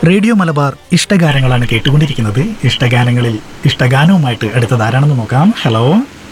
Radio Malabar ഇഷ്ടഗാനങ്ങളാണ് കേട്ടുകൊണ്ടിരിക്കുന്നത് ഇഷ്ടഗാനങ്ങളിൽ ഇഷ്ടഗാനവുമായിട്ട് അടുത്തത് ആരാണെന്ന് നോക്കാം ഹലോ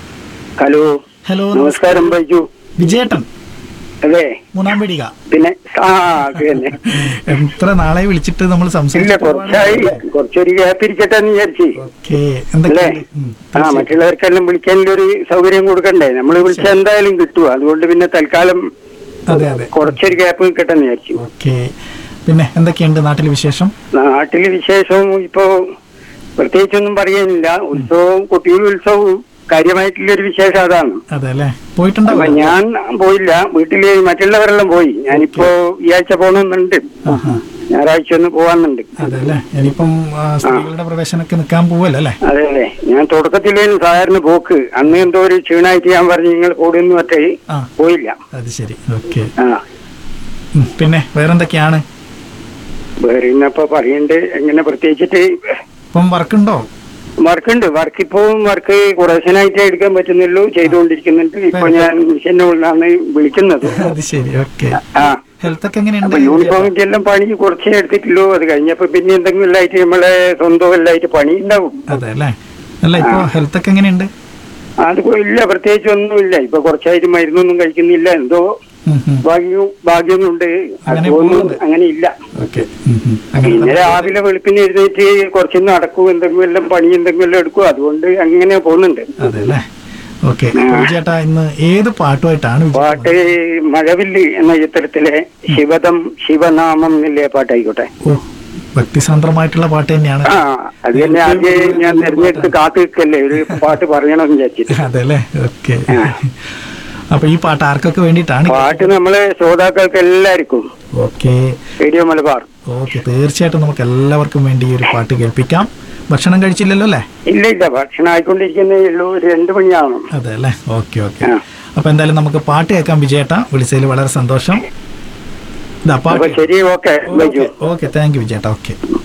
ഹലോ ഹലോ നമസ്കാരം ബൈജു വിജയേട്ടൻ അതെ മൂന്നാം പേടിക പിന്നെ ആ അത് തന്നെ എത്ര നാളെ വിളിച്ചിട്ട് നമ്മൾ ഇല്ല കുറച്ചായി കുറച്ചൊരു ഗ്യാപ്പ് ഇരിക്കട്ടെ എന്ന് വിചാരിച്ചു ഓക്കെ അല്ലേ എന്തൊക്കെയാണ് ഉം, ആ മറ്റുള്ളവർക്കെല്ലാം വിളിക്കാനൊരു സൗകര്യം കൊടുക്കണ്ടേ നമ്മൾ വിളിച്ചാൽ എന്തായാലും കിട്ടും അതുകൊണ്ട് പിന്നെ തൽക്കാലം അതെ അതെ കുറച്ചൊരു ഗ്യാപ്പ് നിൽക്കട്ടെ എന്ന് വിചാരിച്ചു ഓക്കെ പിന്നെ എന്തൊക്കെയുണ്ട് നാട്ടിലെ വിശേഷം നാട്ടില് വിശേഷവും ഇപ്പോ പ്രത്യേകിച്ചൊന്നും പറയാനില്ല ഉത്സവവും കുട്ടികളുടെ ഉത്സവവും കാര്യമായിട്ടുള്ളൊരു വിശേഷം അതാണ് അതെ അല്ലേ അപ്പൊ പോയിട്ടുണ്ടാവും ഞാൻ പോയില്ല വീട്ടില് മറ്റുള്ളവരെല്ലാം പോയി ഞാനിപ്പോ ഈ ആഴ്ച പോകണമെന്നുണ്ട് ആഹാ. ഞായറാഴ്ച ഒന്ന് പോവാന്നുണ്ട് അതെ അല്ലേ ഇനിയിപ്പം ആ, സ്ത്രീകളുടെ പ്രവേശനമൊക്കെ നിൽക്കാൻ പോവല്ലോ അല്ലേ അതെ അതെ ഞാൻ തുടക്കത്തിലേനും സാധാരണ പോക്ക് അന്ന് എന്തോ ഒരു ക്ഷീണായിട്ട് ഞാൻ പറഞ്ഞു നിങ്ങൾ കൂടുന്നു മറ്റേ ആ പോയില്ല അത് ശരി ഓക്കെ ആ പിന്നെ വേറെന്തൊക്കെയാണ് വേറെ ഇന്നപ്പോ പറയണ്ട് എങ്ങനെ പ്രത്യേകിച്ചിട്ട് ഇപ്പം വർക്കുണ്ടോ വർക്കുണ്ട് വർക്ക് ഇപ്പോ വർക്ക് കുറേശ്ശനായിട്ടേ എടുക്കാൻ പറ്റുന്നുള്ളൂ ചെയ്തുകൊണ്ടിരിക്കുന്നുണ്ട് ഇപ്പൊ ഞാൻ മിഷന്റെ ഉള്ളിലാണ് വിളിക്കുന്നത് അത് ശരി ഓക്കെ ആ ഹെൽത്ത് ഒക്കെ അപ്പൊ എങ്ങനെയുണ്ട് യൂണിഫോമിന്റെ എല്ലാം പണി കുറച്ചേ എടുത്തിട്ടുള്ളൂ അത് കഴിഞ്ഞപ്പോ പിന്നെ എന്തെങ്കിലും എല്ലായിട്ട് നമ്മളെ സ്വന്തം എല്ലായിട്ട് പണി ഉണ്ടാവും അതെ അല്ലേ അല്ല ഇപ്പൊ ഹെൽത്ത് ഒക്കെ എങ്ങനെയുണ്ട് അത് ഇല്ല പ്രത്യേകിച്ച് ഒന്നുമില്ല ഇപ്പൊ കുറച്ചായിട്ട് മരുന്നൊന്നും കഴിക്കുന്നില്ല എന്തോ ഉം, ഉം. ഭാഗ്യവും ഭാഗ്യം കൊണ്ട് അങ്ങനെ അതൊന്നും പോകുന്നുണ്ട്. അങ്ങനെ ഇല്ല ഓക്കെ ഉം, ഉം. അങ്ങനെ പിന്നെ തന്നെ. രാവിലെ വെളുപ്പിന് എഴുന്നേറ്റ് കുറച്ച് നടക്കും എന്തെങ്കിലും എല്ലാം പണി എന്തെങ്കിലും എല്ലാം എടുക്കും അതുകൊണ്ട് അങ്ങനെ പോകുന്നുണ്ട് അതെ അല്ലേ ഓക്കെ ചേട്ടാ ഇന്ന് ഏത് പാട്ടുമായിട്ടാണ് വിജയ് പാട്ട് മഴവില്ല് എന്ന ചിത്രത്തിലെ ശിവദം ശിവനാമം എന്നില്ലേ പാട്ടായിക്കോട്ടെ ഓ ഭക്തിസാന്ദ്രമായിട്ടുള്ള പാട്ട് തന്നെയാണ് ആ അത് തന്നെ ആദ്യം ഞാൻ തെരഞ്ഞെടുത്ത് കാത്തു നിൽക്കല്ലേ ഒരു പാട്ട് പറയണമെന്ന് വിചാരിച്ചിട്ട് അതെ അല്ലേ ഓക്കെ അപ്പൊ ഈ പാട്ട് ആർക്കൊക്കെ വേണ്ടിയിട്ടാണ് പാട്ട് നമ്മളെ ശ്രോതാക്കൾക്ക് എല്ലാവർക്കും ഓക്കെ റേഡിയോ മലബാർ ഓക്കെ തീർച്ചയായിട്ടും നമുക്ക് എല്ലാവർക്കും വേണ്ടി ഈ ഒരു പാട്ട് കേൾപ്പിക്കാം ഭക്ഷണം കഴിച്ചില്ലല്ലോ അല്ലേ ഇല്ല ഇല്ല ഭക്ഷണം ആയിക്കൊണ്ടിരിക്കുന്നേ ഉള്ളൂ ഒരു രണ്ടു മണിയാവണം അതെ അല്ലേ ഓക്കെ ഓക്കെ ആ. അപ്പൊ എന്തായാലും നമുക്ക് പാട്ട് കേൾക്കാം വിജയേട്ട വിളിച്ചതിൽ വളരെ സന്തോഷം ഇതാ അപ്പൊ പാട്ട് ശരി okay Baiju okay thank you വിജയേട്ട ഓക്കെ